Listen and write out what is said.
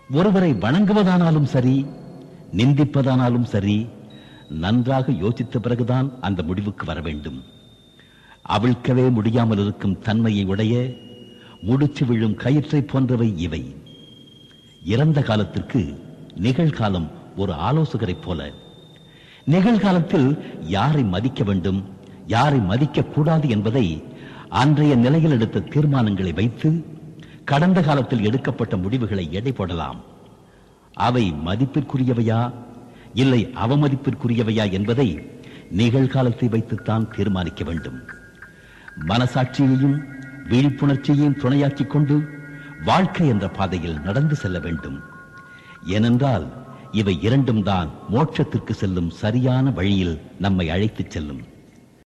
ஒருவரை வணங்குவதானாலும் சரி நிந்திப்பதானாலும் சரி நன்றாக யோசித்த பிறகுதான் அந்த முடிவுக்கு வர வேண்டும் அவிழ்க்கவே முடியாமல் இருக்கும் தன்மையை உடைய முடிச்சு விழும் கயிற்றை போன்றவை இவை இறந்த காலத்திற்கு நிகழ்காலம் ஒரு ஆலோசகரைப் போல நிகழ்காலத்தில் யாரை மதிக்க வேண்டும் யாரை மதிக்க கூடாது என்பதை அன்றைய நிலையில் எடுத்த தீர்மானங்களை வைத்து கடந்த காலத்தில் எடுக்கப்பட்ட முடிவுகளை எடை போடலாம் அவை மதிப்பிற்குரியவையா இல்லை அவமதிப்பிற்குரியவையா என்பதை நிகழ்காலத்தை வைத்துத்தான் தீர்மானிக்க வேண்டும் மனசாட்சியையும் விழிப்புணர்ச்சியையும் துணையாக்கிக் கொண்டு வாழ்க்கை என்ற பாதையில் நடந்து செல்ல வேண்டும் ஏனென்றால் இவை இரண்டும் தான் மோட்சத்திற்கு செல்லும் சரியான வழியில் நம்மை அழைத்துச் செல்லும்